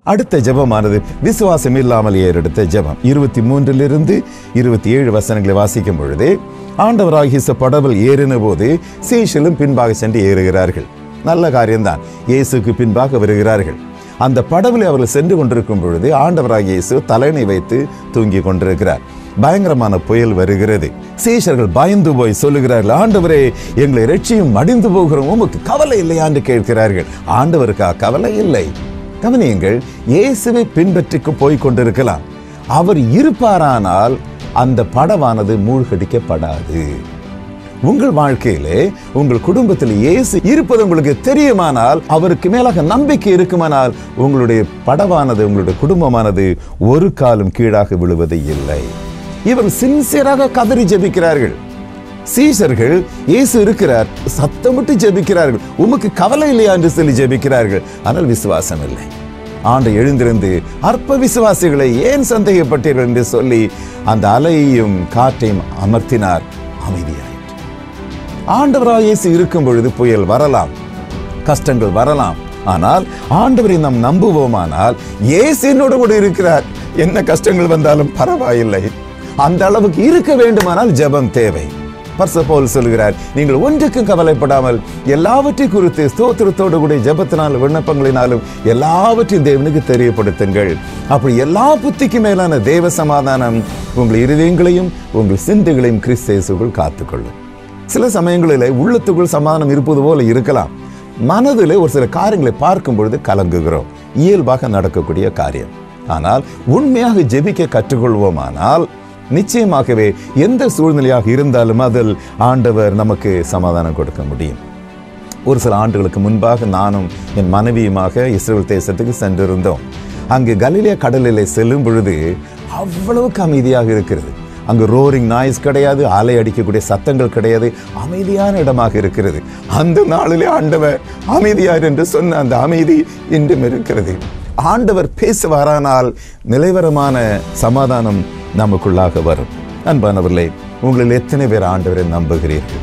அடுத்த ஜெபமானது விசுவாசம் இல்லாமல் ஏறெடுத்த ஜெபம் இருபத்தி மூன்றிலிருந்து இருபத்தி ஏழு வசனங்களை வாசிக்கும் பொழுது ஆண்டவராகிய படவில் ஏறின போது சீஷலும் பின்பாக சென்று ஏறுகிறார்கள் நல்ல காரியம்தான் இயேசுக்கு பின்பாக வருகிறார்கள் அந்த படவில் அவர்கள் சென்று கொண்டிருக்கும் பொழுது ஆண்டவராகிய இயேசு தலையணை வைத்து தூங்கிக் கொண்டிருக்கிறார் பயங்கரமான புயல் வருகிறது சீஷர்கள் பயந்து போய் சொல்லுகிறார்கள் ஆண்டவரே எங்களை ரட்சியும் மடிந்து போகிறோம் உமக்கு கவலை இல்லையா என்று கேட்கிறார்கள் ஆண்டவருக்கா கவலை இல்லை கவனியுங்கள் இயேசுவை பின்பற்றிக்கு போய் கொண்டிருக்கலாம் அவர் இருப்பாரானால் அந்த படவானது மூழ்கடிக்கப்படாது உங்கள் வாழ்க்கையிலே உங்கள் குடும்பத்தில் இயேசு இருப்பது உங்களுக்கு தெரியுமானால் அவருக்கு மேலாக நம்பிக்கை இருக்குமானால் உங்களுடைய படவானது உங்களுடைய குடும்பமானது ஒரு காலம் கீழாக விழுவது இல்லை இவர் சின்சியராக கதறி ஜெபிக்கிறார்கள் சீசர்கள் இயேசு இருக்கிறார் சத்தமிட்டு ஜெபிக்கிறார்கள் உமக்கு கவலை இல்லையா என்று சொல்லி ஜெபிக்கிறார்கள் ஆனால் விசுவாசம் இல்லை ஆண்டு எழுந்திருந்து அற்ப விசுவாசிகளை ஏன் சந்தேகப்பட்டீர்கள் என்று சொல்லி அந்த அலையையும் காற்றையும் அமர்த்தினார் அமைதியாயிற்று ஆண்டவராக இயேசு இருக்கும் பொழுது புயல் வரலாம் கஷ்டங்கள் வரலாம் ஆனால் ஆண்டவரை நாம் நம்புவோமானால் இயேசு என்னோடு கூட இருக்கிறார் என்ன கஷ்டங்கள் வந்தாலும் பரவாயில்லை அந்த அளவுக்கு இருக்க வேண்டுமானால் ஜெபம் தேவை பர்ச போல் சொல்கிறார் நீங்கள் ஒன்றுக்கும் கவலைப்படாமல் எல்லாவற்றை குறித்து ஸ்தோத்திரத்தோடு கூட ஜெபத்தினால் விண்ணப்பங்களினாலும் எல்லாவற்றையும் தேவனுக்கு தெரியப்படுத்துங்கள் அப்படி எல்லா புத்திக்கு மேலான தேவ சமாதானம் உங்கள் இருதயங்களையும் உங்கள் சிந்தைகளையும் கிறிஸ்தேசுக்குள் காத்துக்கொள்ளும் சில சமயங்களில் உள்ளத்துக்குள் சமாதானம் இருப்பது போல இருக்கலாம் மனதில் ஒரு சில காரியங்களை பார்க்கும் பொழுது கலங்குகிறோம் இயல்பாக நடக்கக்கூடிய காரியம் ஆனால் உண்மையாக ஜெபிக்க கற்றுக்கொள்வோமானால் நிச்சயமாகவே எந்த சூழ்நிலையாக இருந்தாலும் அதில் ஆண்டவர் நமக்கு சமாதானம் கொடுக்க முடியும் ஒரு சில ஆண்டுகளுக்கு முன்பாக நானும் என் மனைவியுமாக இஸ்ரேல் தேசத்துக்கு சென்றிருந்தோம் அங்கு கலிலியா கடலிலே செல்லும் பொழுது அவ்வளவுக்கு அமைதியாக இருக்கிறது அங்கு ரோரிங் நாய்ஸ் கிடையாது அலை அடிக்கக்கூடிய சத்தங்கள் கிடையாது அமைதியான இடமாக இருக்கிறது அந்த நாளிலே ஆண்டவர் அமைதியார் என்று சொன்ன அந்த அமைதி இன்றும் இருக்கிறது ஆண்டவர் பேசுவாரானால் நிலைவரமான சமாதானம் நமக்குள்ளாக வரும் அன்பானவர்களே உங்களில் எத்தனை பேர் ஆண்டவரை நம்புகிறீர்கள்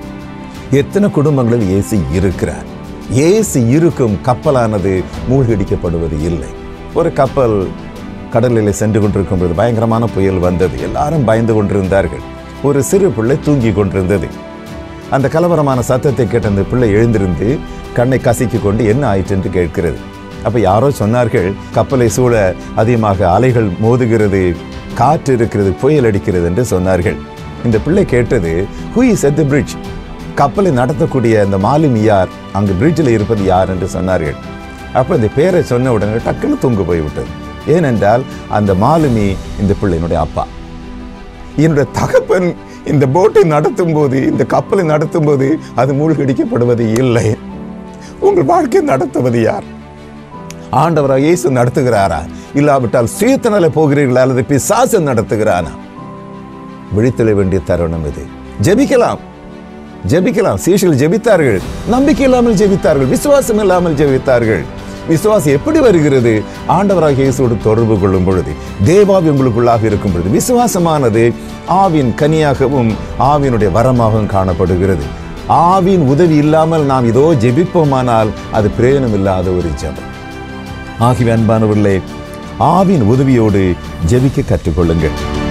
எத்தனை குடும்பங்களில் இயேசு இருக்கிறார் இயேசு இருக்கும் கப்பலானது மூழ்கடிக்கப்படுவது இல்லை ஒரு கப்பல் கடலில் சென்று கொண்டிருக்கும் போது பயங்கரமான புயல் வந்தது எல்லாரும் பயந்து கொண்டிருந்தார்கள் ஒரு சிறு பிள்ளை தூங்கி கொண்டிருந்தது அந்த கலவரமான சத்தத்தை கேட்ட அந்த பிள்ளை எழுந்திருந்து கண்ணை கசக்கி கொண்டு என்ன ஆயிற்று என்று கேட்கிறது அப்ப யாரோ சொன்னார்கள் கப்பலை சூழ அதிகமாக அலைகள் மோதுகிறது காற்று இருக்கிறது புயல் அடிக்கிறது என்று சொன்னார்கள் இந்த பிள்ளை கேட்டது who is at the bridge கப்பலை நடத்தக்கூடிய அந்த மாலுமி யார் அங்கு பிரிட்ஜில் இருப்பது யார் என்று சொன்னார்கள் அப்போ இந்த பேரை சொன்ன உடனே டக்குன்னு தூங்க போய்விட்டது ஏனென்றால் அந்த மாலுமி இந்த பிள்ளையினுடைய அப்பா என்னுடைய தகப்பன் இந்த போட்டை நடத்தும் போது இந்த கப்பலை நடத்தும் போது அது மூழ்கடிக்கப்படுவது இல்லை உங்கள் வாழ்க்கை நடத்துவது யார் ஆண்டவராக இயேசு நடத்துகிறாரா இல்லாவிட்டால் சுயத்தினால போகிறீர்களா அல்லது பிசாசு நடத்துகிறானா விழித்தெழ வேண்டிய தருணம் இது ஜெபிக்கலாம் ஜெபிக்கலாம் சீஷர்கள் ஜெபித்தார்கள் நம்பிக்கை இல்லாமல் ஜெபித்தார்கள் விசுவாசம் இல்லாமல் ஜெபித்தார்கள் விசுவாசம் எப்படி வருகிறது ஆண்டவராக இயேசுவோடு தொடர்பு கொள்ளும் பொழுது தேவாவி உங்களுக்குள்ளாக இருக்கும் பொழுது விசுவாசமானது ஆவின் கனியாகவும் ஆவினுடைய வரமாகவும் காணப்படுகிறது ஆவின் உதவி இல்லாமல் நாம் இதோ ஜெபிப்போமானால் அது பிரயோஜனம் இல்லாத ஒரு ஜெபம் ஆகிய அன்பானவர்களே ஆவின் உதவியோடு ஜெபிக்க கற்றுக்கொள்ளுங்கள்